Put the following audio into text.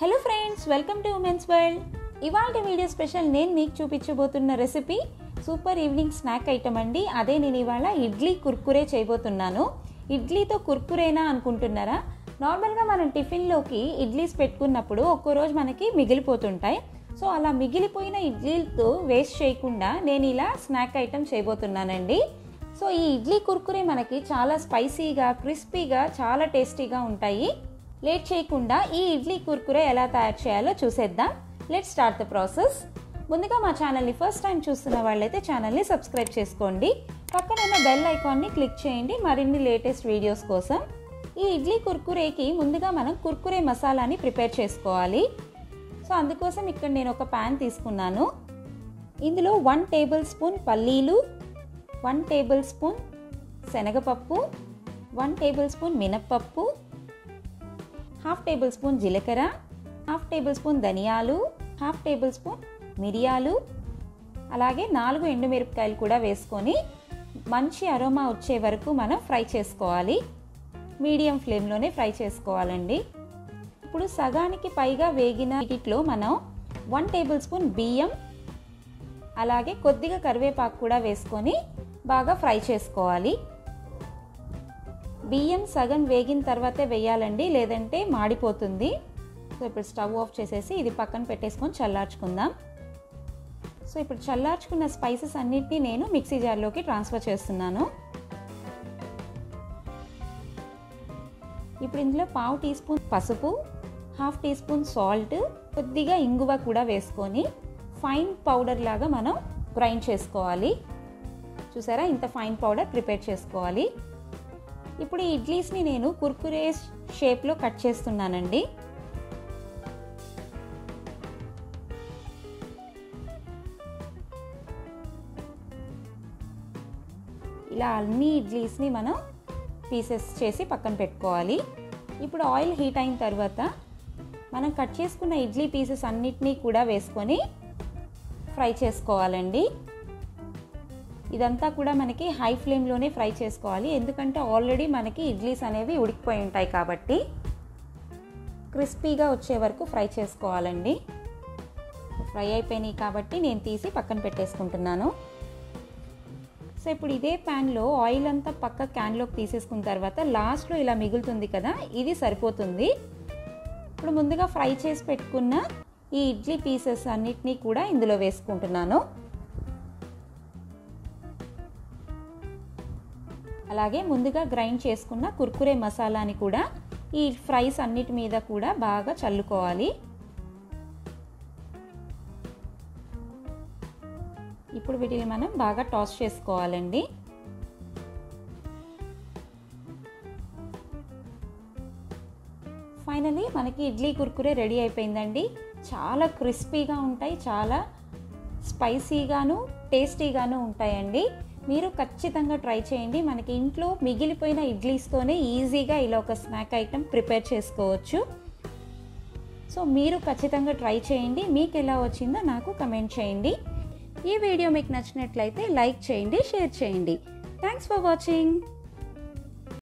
hello friends welcome to women's world ఇవాళ video special నేను మీకు చూపించబోతున్న recipe super evening snack item అండి అదే నేను ఇవాళ ఇడ్లీ కుర్కురే చేయబోతున్నాను ఇడ్లీతో కుర్కురేనా అనుకుంటున్నారా నార్మల్గా మనం టిఫిన్లోకి ఇడ్లీస్ పెట్టుకున్నప్పుడు ఒక్కో రోజు మనకి మిగిలిపోతుంటాయి సో అలా మిగిలిపోయిన ఇడ్లీలతో వేస్ట్ చేయకుండా నేను ఇలా స్నాక్ ఐటమ్ చేయబోతున్నానండి సో ఈ ఇడ్లీ కుర్కురే మనకి చాలా స్పైసీగా క్రిస్పీగా చాలా టేస్టీగా ఉంటాయి లేట్ చేయకుండా ఈ ఇడ్లీ కుర్కురే ఎలా తయారు చేయాలో చూసేద్దాం లెట్ స్టార్ట్ ద ప్రాసెస్ ముందుగా మా ఛానల్ని ఫస్ట్ టైం చూస్తున్న వాళ్ళైతే ఛానల్ని సబ్స్క్రైబ్ చేసుకోండి పక్కన ఉన్న బెల్ ఐకాన్ని క్లిక్ చేయండి మరిన్ని లేటెస్ట్ వీడియోస్ కోసం ఈ ఇడ్లీ కుర్కురేకి ముందుగా మనం కుర్కురే మసాలాని ప్రిపేర్ చేసుకోవాలి సో అందుకోసం ఇక్కడ నేను ఒక ప్యాన్ తీసుకున్నాను ఇందులో వన్ టేబుల్ స్పూన్ పల్లీలు వన్ టేబుల్ స్పూన్ శనగపప్పు వన్ టేబుల్ స్పూన్ మినప్పప్పు హాఫ్ టేబుల్ స్పూన్ జీలకర్ర హాఫ్ టేబుల్ స్పూన్ ధనియాలు హాఫ్ టేబుల్ స్పూన్ మిరియాలు అలాగే నాలుగు ఎండుమిరపకాయలు కూడా వేసుకొని మంచి అరోమా వచ్చే వరకు మనం ఫ్రై చేసుకోవాలి మీడియం ఫ్లేమ్లోనే ఫ్రై చేసుకోవాలండి ఇప్పుడు సగానికి పైగా వేగిన వీటిలో మనం వన్ టేబుల్ స్పూన్ బియ్యం అలాగే కొద్దిగా కరివేపాకు కూడా వేసుకొని బాగా ఫ్రై చేసుకోవాలి బియ్యం సగం వేగిన తర్వాతే వేయాలండి లేదంటే మాడిపోతుంది సో ఇప్పుడు స్టవ్ ఆఫ్ చేసేసి ఇది పక్కన పెట్టేసుకొని చల్లార్చుకుందాం సో ఇప్పుడు చల్లార్చుకున్న స్పైసెస్ అన్నిటినీ నేను మిక్సీ జార్లోకి ట్రాన్స్ఫర్ చేస్తున్నాను ఇప్పుడు ఇందులో పావు టీ స్పూన్ పసుపు హాఫ్ టీ స్పూన్ సాల్ట్ కొద్దిగా ఇంగువ కూడా వేసుకొని ఫైన్ పౌడర్ లాగా మనం గ్రైండ్ చేసుకోవాలి చూసారా ఇంత ఫైన్ పౌడర్ ప్రిపేర్ చేసుకోవాలి ఇప్పుడు ఈ ఇడ్లీస్ని నేను కుర్కురే షేప్లో కట్ చేస్తున్నానండి ఇలా అన్ని ఇడ్లీస్ని మనం పీసెస్ చేసి పక్కన పెట్టుకోవాలి ఇప్పుడు ఆయిల్ హీట్ అయిన తర్వాత మనం కట్ చేసుకున్న ఇడ్లీ పీసెస్ అన్నిటినీ కూడా వేసుకొని ఫ్రై చేసుకోవాలండి ఇదంతా కూడా మనకి హై ఫ్లేమ్లోనే ఫ్రై చేసుకోవాలి ఎందుకంటే ఆల్రెడీ మనకి ఇడ్లీస్ అనేవి ఉడికిపోయి ఉంటాయి కాబట్టి క్రిస్పీగా వచ్చే వరకు ఫ్రై చేసుకోవాలండి ఫ్రై అయిపోయినాయి కాబట్టి నేను తీసి పక్కన పెట్టేసుకుంటున్నాను సో ఇప్పుడు ఇదే ప్యాన్లో ఆయిల్ అంతా పక్క క్యాన్లోకి తీసేసుకున్న తర్వాత లాస్ట్లో ఇలా మిగులుతుంది కదా ఇది సరిపోతుంది ఇప్పుడు ముందుగా ఫ్రై చేసి పెట్టుకున్న ఈ ఇడ్లీ పీసెస్ అన్నిటినీ కూడా ఇందులో వేసుకుంటున్నాను అలాగే ముందుగా గ్రైండ్ చేసుకున్న కుర్కురే మసాలాని కూడా ఈ ఫ్రైస్ అన్నిటి మీద కూడా బాగా చల్లుకోవాలి ఇప్పుడు వీటిని మనం బాగా టాస్ చేసుకోవాలండి ఫైనలీ మనకి ఇడ్లీ కుర్కురే రెడీ అయిపోయిందండి చాలా క్రిస్పీగా ఉంటాయి చాలా స్పైసీగాను టేస్టీగాను ఉంటాయండి మీరు ఖచ్చితంగా ట్రై చేయండి మనకి ఇంట్లో మిగిలిపోయిన ఇడ్లీస్తోనే ఈజీగా ఇలా ఒక స్నాక్ ఐటెం ప్రిపేర్ చేసుకోవచ్చు సో మీరు ఖచ్చితంగా ట్రై చేయండి మీకు ఎలా వచ్చిందో నాకు కమెంట్ చేయండి ఈ వీడియో మీకు నచ్చినట్లయితే లైక్ చేయండి షేర్ చేయండి థ్యాంక్స్ ఫర్ వాచింగ్